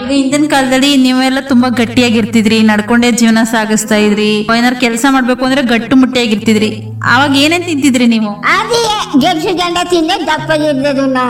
ಈಗ ಹಿಂದಿನ ಕಾಲದಲ್ಲಿ ನೀವೆಲ್ಲ ತುಂಬಾ ಗಟ್ಟಿಯಾಗಿರ್ತಿದ್ರಿ ನಡ್ಕೊಂಡೇ ಜೀವನ ಸಾಗಿಸ್ತಾ ಇದ್ರಿ ಏನಾರು ಕೆಲಸ ಮಾಡ್ಬೇಕು ಅಂದ್ರೆ ಗಟ್ಟು ಮುಟ್ಟಿಯಾಗಿರ್ತಿದ್ರಿ ಅವಾಗ ಏನೇನ್ ತಿಂತಿದ್ರಿ ನೀವು ಅದೇ ಗೆಲ್ಸು ಗಂಡ ತಿಂದೆ ದಪ್ಪಗಿದ್ದದು ನಾವು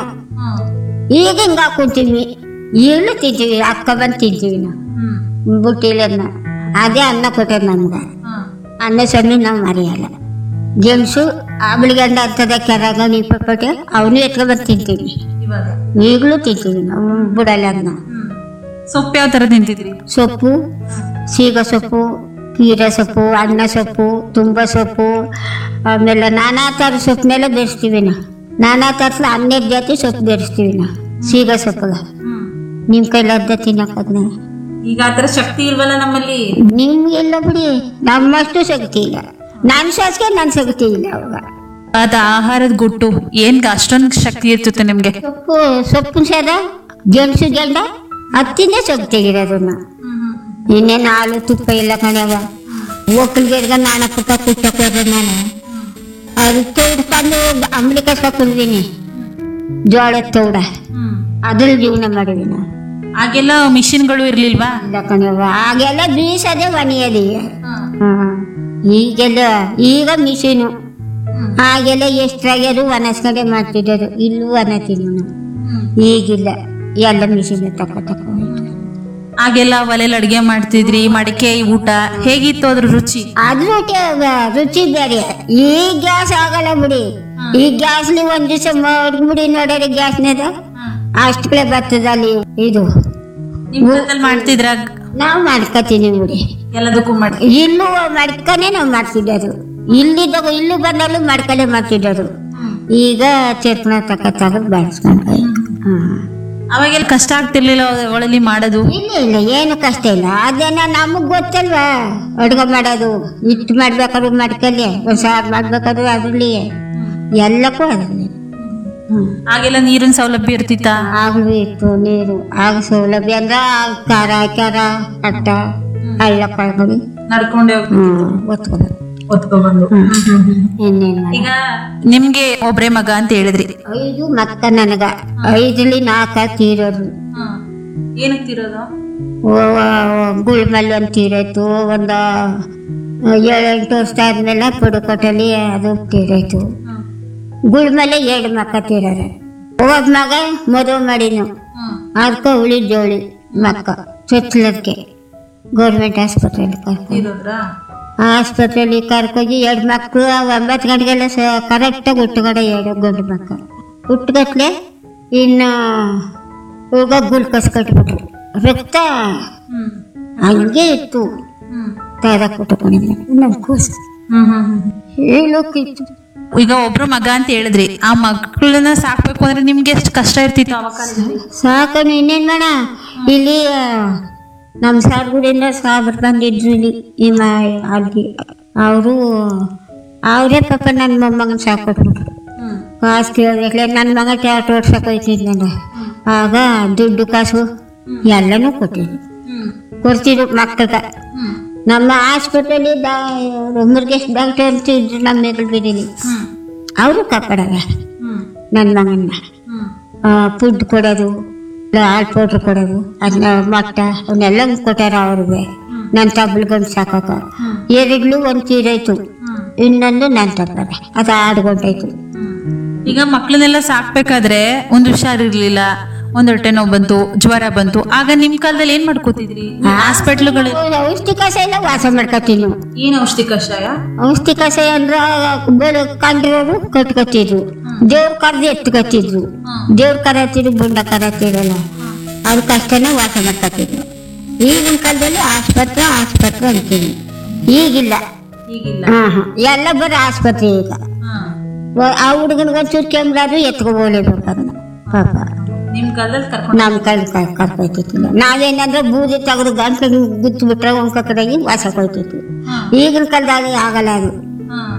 ಈಗ ಹಿಂಗ ಹಾಕೊಂತೀವಿ ಈಗಲೂ ತಿಂತೀವಿ ಅಕ್ಕ ಬಂದು ತಿಂತೀವಿ ನಾವು ಬುಟ್ಟಿಲನ್ನ ಅದೇ ಅನ್ನ ಕೊಟ್ಟದ ನಮ್ಗೆ ಅನ್ನ ಸೊನ್ನೆ ನಾವು ಮರೆಯಲ್ಲ ಗೆಣಸು ಆಬಳಿಗಂಡ ಅಂತದ ಕೆರಾಗ ನೀಪಟ್ಟೆ ಅವನು ಎತ್ಕೊಂಡ್ಬಂದು ತಿಂತೀವಿ ಈಗಲೂ ತಿಂತೀವಿ ನಾವು ಬಿಡಲ್ಲ ಅದನ್ನ ಸೊಪ್ಪು ಯಾವ ತರ ತಿಂತಿದ್ರಿ ಸೊಪ್ಪು ಸೀಗ ಸೊಪ್ಪು ಕೀರೆ ಸೊಪ್ಪು ಅನ್ನ ಸೊಪ್ಪು ತುಂಬ ಸೊಪ್ಪು ಆಮೇಲೆ ನಾನಾ ಥರ ಸೊಪ್ಪನ್ನೆಲ್ಲ ಬೆರೆಸ್ತೀವಿ ನಾವು ನಾನಾ ಥರದ ಹನ್ನೆರಡು ಜಾತಿ ಸೊಪ್ಪು ಬೆರೆಸ್ತೀವಿ ನಾವು ಸೀಗ ಸೊಪ್ಪುಗ ನಿಮ್ಮ ಕೈಲಾರ್ದ ತಿನ್ನಕ್ಕದ್ನ ಈಗ ಆತರ ಶಕ್ತಿ ಇಲ್ವಲ್ಲ ನಮ್ಮಲ್ಲಿ ನಿಮ್ಗೆಲ್ಲ ಬಿಡಿ ನಮ್ಮಷ್ಟು ಶಕ್ತಿ ಇಲ್ಲ ನನ್ನ ಶಾಸ್ಗೆ ನನ್ನ ಶಕ್ತಿ ಇಲ್ಲ ಅವಾಗ ಅದ ಆಹಾರದ ಗುಟ್ಟು ಏನ್ ಅಷ್ಟೊಂದು ಶಕ್ತಿ ಇರ್ತದೆ ನಿಮ್ಗೆ ಸೊಪ್ಪು ಸೊಪ್ಪಿನ ಸೇದ ಗೆಣಸು ಗೆಂಡ ಹತ್ತಿಂದ ಸೊಪ್ಪು ತೆಗಿರೋದನ್ನ ಇನ್ನೇನು ಹಾಲು ತುಪ್ಪ ಇಲ್ಲ ಕಣವ ಒಕ್ಕಲ್ಗೆರ್ಗ ನಾನ ಪುಟ್ಟ ಕುಟ್ಟಕ್ಕೆ ಹೋದ್ರೆ ನಾನು ಅದು ತೆಗೆದುಕೊಂಡು ಅಂಬಳಿ ಕಸ್ಕೊಳ್ತೀನಿ ಜೋಳದ ತೌಡ ಅದ್ರಲ್ಲಿ ಜೀವನ ಮಾಡಿವಿ ನಾವು ಆಗೆಲ್ಲ ಮಿಷಿನ್ಗಳು ಇರ್ಲಿಲ್ವಾ ಇಲ್ಲ ಕಣವ ಆಗೆಲ್ಲ ಬೀಸದೆ ಒಣೆಯದಿ ಹ್ಮ್ ಈಗೆಲ್ಲ ಈಗ ಮಿಷಿನು ಆಗೆಲ್ಲ ಎಷ್ಟಾಗ್ಯದು ಒಣಸ್ಕೊಂಡೆ ಮಾಡ್ತಿದ್ದದು ಇಲ್ಲೂ ಒಣತೀನಿ ನಾವು ಈಗಿಲ್ಲ ಎಲ್ಲ ಮಿಷಿನ್ ತಕ ತಕ ಹೋಯ್ತು. ಆಗೆಲ್ಲ ಒಲೆಯಲ್ಲಿ ಅಡಿಗೆ ಮಾಡ್ತಿದ್ರಿ ಮಡಿಕೆ ಊಟ ಹೇಗಿತ್ತು ಅದ್ರ ರುಚಿ ಅದ್ರ ಟ- ರುಚಿ ಬೇರೆ ಈ ಗ್ಯಾಸ್ ಆಗಲ್ಲ ಬಿಡಿ ಈ ಗ್ಯಾಸ್ಲಿ ಒಂದ್ ದಿವಸ ಮಾಡ್ಬಿಡಿ ನೋಡ್ರಿ ಗ್ಯಾಸ್ನದ ಅಷ್ಟೇ ಬರ್ತದ ಅಲ್ಲಿ ಇದು ನಿಮ್ ಕಾಲದಲ್ಲಿ ಮಾಡ್ತಿದ್ರ ನಾವು ಮಾಡ್ಕೊತೀನಿ ಬಿಡಿ ಎಲ್ಲದಕ್ಕೂ ಮಾಡಿ ಇಲ್ಲೂ ಮಡ್ಕನೆ ನಾವು ಮಾಡ್ತಿದ್ದದು ಇಲ್ಲಿದ್ದಾಗ ಇಲ್ಲೂ ಬಂದಲ್ಲೂ ಮಡ್ಕನೆ ಮಾಡ್ತಿದ್ದದು ಈಗ ಚೇತನ ತಕ ತಗದ್ ಬಳಸ್ಕೊಂಡು ಅವಾಗೆಲ್ಲ ಕಷ್ಟ ಆಗ್ತಿರ್ಲಿಲ್ಲ ಒಳಲಿ ಮಾಡೋದು ಇಲ್ಲ ಇಲ್ಲ ಏನು ಕಷ್ಟ ಇಲ್ಲ ಅದೇನ ನಮಗ್ ಗೊತ್ತಲ್ವಾ ಅಡ್ಗೆ ಮಾಡೋದು ಹಿಟ್ಟು ಮಾಡ್ಬೇಕಾದ್ರು ಮಡ್ಕಲ್ಲಿ ಒಂದ್ ಸಾರು ಮಾಡ್ಬೇಕಾದ್ರು ಅದ್ರಲ್ಲಿ ಎಲ್ಲಕ್ಕೂ ಅದ್ರಲ್ಲಿ ಹ್ಮ್ ಆಗೆಲ್ಲ ನೀರಿನ ಸೌಲಭ್ಯ ಇರ್ತಿತ್ತ ಆಗ್ಲೂ ಇತ್ತು ನೀರು ಆಗ ಸೌಲಭ್ಯ ಅಂದ್ರೆ ಆಗ ಖಾರ ಖಾರ ಅಟ್ಟ ಹಳ್ಳ ಕಳ್ಕೊಂಡು ನಡ್ಕೊಂಡೆ ಹ್ಮ್ ಒತ್ಕೊಂಡು ಹೊತ್ಕೊಬಂದು ಇನ್ನೇನ್ ಮಾಡೋದು? ಈಗ ನಿಮ್ಗೆ ಒಬ್ರೇ ಮಗ ಅಂತ ಹೇಳಿದ್ರಿ ಐದು ಮಕ್ಕ ನನಗ ಐದರಲ್ಲಿ ನಾಲ್ಕ ತೀರೋದು ಏನಕ್ಕೆ ತಿರೋದು ಗುಳ್ಮಲ್ ಒಂದು ತೀರಾಯ್ತು ಒಂದು ಏಳೆಂಟು ವರ್ಷ ಆದ್ಮೇಲೆ ಪುಡುಕೋಟಲ್ಲಿ ಅದು ತೀರಾಯ್ತು ಗುಳ್ಮಲೆ ಎರಡು ಮಕ್ಕ ತೀರಾರ ಒಬ್ಬ ಮಗ ಮದುವೆ ಮಾಡಿನು ಅದಕ್ಕೆ ಉಳಿ ಜೋಳಿ ಮಕ್ಕ ಚೊಚ್ಚಲಕ್ಕೆ ಗೌರ್ಮೆಂಟ್ ಆಸ್ಪತ್ರೆಯಲ್ಲಿ ಕರ್ಕೊಂಡು ಆಸ್ಪತ್ರೆಯಲ್ಲಿ ಕರ್ಕೋಗಿ ಎರಡು ಮಕ್ಕಳು ಒಂಬತ್ತು ಗಂಟೆಗೆಲ್ಲ ಸ ಕರೆಕ್ಟಾಗಿ ಹುಟ್ಟುಗಡೆ ಎರಡು ಗಂಡು ಮಕ್ಕಳು ಹುಟ್ಟುಗಟ್ಲೆ ಇನ್ನು ಹೋಗ ಗ್ಲುಕೋಸ್ ಕಟ್ಬಿಟ್ರು ರಕ್ತ ಹಂಗೆ ಇತ್ತು ತಾರ ಕುಟ್ಕೊಂಡಿದ್ದೆ ನಮ್ಮ ಕೂಸು ಹೇಳೋಕಿತ್ತು ಈಗ ಒಬ್ರು ಮಗ ಅಂತ ಹೇಳಿದ್ರಿ ಆ ಮಕ್ಕಳನ್ನ ಸಾಕ್ಬೇಕು ಅಂದ್ರೆ ನಿಮ್ಗೆ ಎಷ್ಟು ಕಷ್ಟ ಇರ್ತಿತ್ತು ಅವಾಗ ಕಾಲದಲ್ಲಿ? ಸಾಕನು ಇನ್ನೇನ್ ಮಾಡ ಇಲ್ಲಿ ನಮ್ಮ ಸಾರ್ಗುಡಿಂದ ಸಾಬ್ರು ಬಂದಿದ್ರು ಇಲ್ಲಿ ಈ ಮ ಅಲ್ಲಿ ಅವರು ಅವರೇ ಪಾಪ ನನ್ನ ಮೊಮ್ಮಗನ ಸಾಕೊಟ್ಬಿಟ್ರು ಕಾಸು ಕೇಳಿದ್ರೆ ನನ್ನ ಮಗ ಟ್ಯಾಟ್ ಓಡ್ಸಕ್ಕೆ ಹೋಯ್ತಿದ್ನಲ್ಲ ಆಗ ದುಡ್ಡು ಕಾಸು ಎಲ್ಲನೂ ಕೊಟ್ಟಿದ್ರು ಕೊಡ್ತಿದ್ರು ಮಕ್ಕಳಿಗೆ ನಮ್ಮ ಆಸ್ಪತ್ರೆಯಲ್ಲಿ ಡಾ ಮುರುಗೇಶ್ ಡಾಕ್ಟರ್ ಅಂತ ಇದ್ರು ನಮ್ಮ ಮೇಗಳು ಬಿಡಲಿ ಅವರು ಕಾಪಾಡಾರ ನನ್ನ ಮಗನ್ನ ಫುಡ್ ಕೊಡೋದು ಹಾಲು ಪೌಡ್ರ್ ಕೊಡೋದು ಅದನ್ನ ಮೊಟ್ಟ ಅವನ್ನೆಲ್ಲ ಕೊಟ್ಟಾರ ಅವ್ರಿಗೆ ನನ್ನ ತಬ್ಬಲ್ಗೊಂದು ಸಾಕಾಕ ಎರಡ್ಲು ಒಂದು ತೀರಾಯ್ತು ಇನ್ನೊಂದು ನನ್ನ ತಪ್ಪದ ಅದು ಆಡ್ಕೊಂಡಾಯ್ತು ಈಗ ಮಕ್ಕಳನ್ನೆಲ್ಲ ಸಾಕ್ಬೇಕಾದ್ರೆ ಒಂದು ಹುಷಾರಿರ್ಲಿಲ್ಲ ಒಂದ್ ಹೊಟ್ಟೆ ನೋವು ಬಂತು ಜ್ವರ ಬಂತು ಆಗ ನಿಮ್ ಕಾಲದಲ್ಲಿ ಏನ್ ಮಾಡ್ಕೋತಿದ್ರಿ ಹಾಸ್ಪಿಟ್ಲುಗಳು ಔಷಧಿ ಕಷಾಯ ಎಲ್ಲ ವಾಸ ಮಾಡ್ಕೊತೀವಿ ನಾವು ಏನ್ ಔಷಧಿ ಕಷಾಯ ಔಷಧಿ ಕಷಾಯ ಅಂದ್ರೆ ಬೆಳೆ ಕಂಡ್ರೋರು ಕಟ್ಕೊತಿದ್ರು ದೇವ್ರ ಕರ್ದು ಎತ್ಕೊತಿದ್ರು ದೇವ್ರ ಕರತಿದ್ರು ಬುಂಡ ಕರತಿರಲ್ಲ ಅದು ಕಷ್ಟನೇ ವಾಸ ಮಾಡ್ಕೊತಿದ್ರು ಈಗಿನ ಕಾಲದಲ್ಲಿ ಆಸ್ಪತ್ರೆ ಆಸ್ಪತ್ರೆ ಅಂತೀವಿ ಈಗಿಲ್ಲ ಈಗಿಲ್ಲ ಹಾ ಹಾ ಎಲ್ಲ ಬರೀ ಆಸ್ಪತ್ರೆ ಈಗ ವ- ಆ ಹುಡುಗನಿಗೆ ಒಂಚೂರು ಕೆಮ್ಲಾದ್ರು ಎತ್ಕೊಬೋಲೇಬೇಕು ಅದನ್ನ ಪಾಪ ನಿಮ್ ಕಾಲದಲ್ಲಿ ಕರ್ಕೊಂಡು ನಮ್ಮ ಕೈ ಕರ್ಕೊಯ್ತಿತ್ತಿಲ್ಲ ನಾವೇನಂದ್ರೆ ಬೂದಿ ತೆಗೆದು ಗಂಟು ಗುತ್ತು ಬಿಟ್ರೆ ಒಂದ್ ಕಡೆಗೆ ವಾಸ ಕೊಯ್ತಿದ್ವಿ ಈಗಿನ ಕಾಲದಾಗ ಆಗಲ್ಲ ಅದು